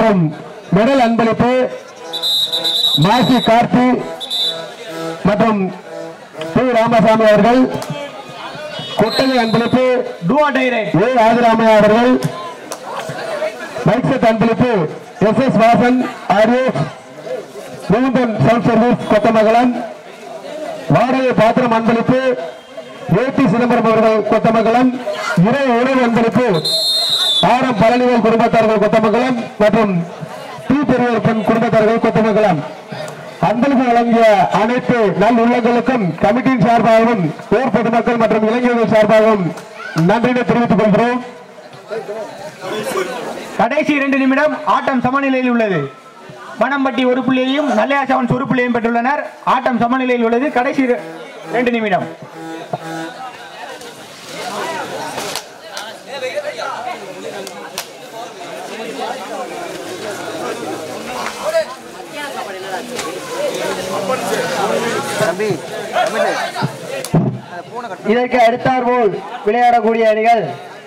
மற்றும் மெடல் அன்பளிப்பு மாசி கார்த்தி மற்றும் பி ராமசாமி அவர்கள் கொட்டகை அன்பளிப்பு டூ ஆர் டைரக்ட் ஏ ஆதிராமையா அவர்கள் மைக் செட் அன்பளிப்பு எஸ் எஸ் வாசன் ஆர்எஸ் மூந்தன் சவுண்ட் சர்வீஸ் கொத்தமங்கலம் வாடகை பாத்திரம் அன்பளிப்பு ஏ டி சிதம்பரம் அவர்கள் கொத்தமங்கலம் இறை உணவு அன்பளிப்பு ஆரம் பழனிவேல் குடும்பத்தார்கள் கொத்தமங்கலம் மற்றும் டி பெரியப்பன் குடும்பத்தார்கள் கொத்தமங்கலம் அன்பளிப்பு வழங்கிய அனைத்து நல் உள்ளங்களுக்கும் கமிட்டியின் சார்பாகவும் ஊர் பொதுமக்கள் மற்றும் இளைஞர்கள் சார்பாகவும் நன்றினை தெரிவித்துக் கொள்கிறோம் கடைசி இரண்டு நிமிடம் ஆட்டம் சமநிலையில் உள்ளது பனம்பட்டி ஒரு புள்ளியையும் நல்லையா செவன்ஸ் ஒரு புள்ளியையும் பெற்றுள்ளனர் ஆட்டம் சமநிலையில் உள்ளது கடைசி இரு- இரண்டு நிமிடம் தம்பி தமிழ் அந்த பூனை கட்டு இதற்கு அடுத்தாற்போல் விளையாடக்கூடிய அணிகள்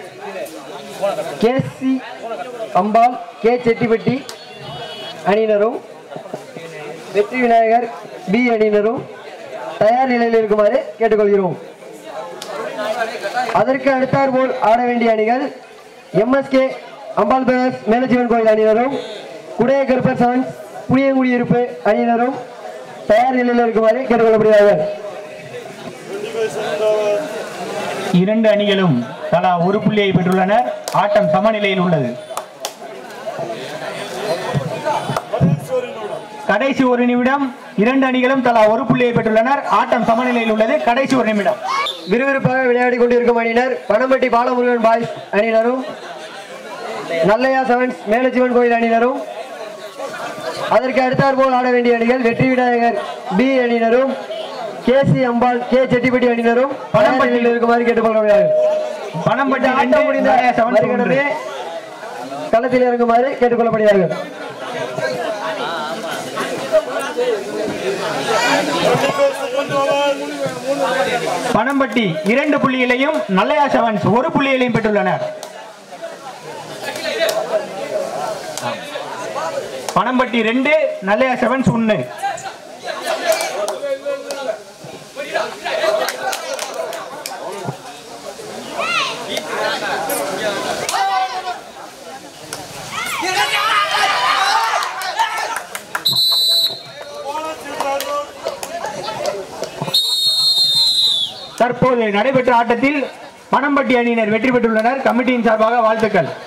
கேசி அம்பாள் கே செட்டிப்பட்டி அணியினரும் வெற்றி விநாயகர் பி அணியினரும் தயார் நிலையில் இருக்குமாறு கேட்டுக்கொள்கிறோம் அதற்கு அடுத்தாற்போல் ஆட வேண்டிய அணிகள் எம்எஸ்கே அம்பாள் பிரதர்ஸ் மேலஜீவன் கோயில் அணியினரும் குடைய கருப்பர் செவன்ஸ் புளியங்குடியிருப்பு அணியினரும் தயார் நிலையில் இருக்குமாறு கேட்டுக்கொள்ளப்படுகிறார்கள் இரண்டு அணிகளும் தலா ஒரு புள்ளியை பெற்றுள்ளனர் ஆட்டம் சமநிலையில் உள்ளது கடைசி ஒரு நிமிடம் இரண்டு அணிகளும் தலா ஒரு புள்ளியை பெற்றுள்ளனர் ஆட்டம் சமநிலையில் உள்ளது கடைசி ஒரு நிமிடம் விறுவிறுப்பாக விளையாடி கொண்டிருக்கும் அணியினர் பனம்பட்டி பாலமுருகன் பாய்ஸ் அணியினரும் நல்லையா செவன்ஸ் மேலஜீவன் கோயில் அணியினரும் அதற்கு அடுத்தாற்போல் ஆட வேண்டிய அணிகள் வெற்றி விநாயகர் பி அணியினரும் கேசி அம்பாள் கே செட்டிப்பட்டி அணியினரும் பனம்பட்டியில் இருக்குமாறு கேட்டுக்கொள்கிறார்கள் பனம்பட்டி ஆட்டம் ரெண்டு, முடிந்த நல்லையா செவன்ஸ் ஒன்று. வருகிறது களத்தில் இறங்குமாறு கேட்டுக்கொள்ளப்படுகிறார்கள் பனம்பட்டி இரண்டு புள்ளிகளையும் நல்லையா செவன்ஸ் ஒரு புள்ளிகளையும் பெற்றுள்ளனர் பனம்பட்டி ரெண்டு நல்லையா செவன்ஸ் ஒன்று தற்போது நடைபெற்ற ஆட்டத்தில் பனம்பட்டி அணியினர் வெற்றி பெற்றுள்ளனர் கமிட்டியின் சார்பாக வாழ்த்துக்கள்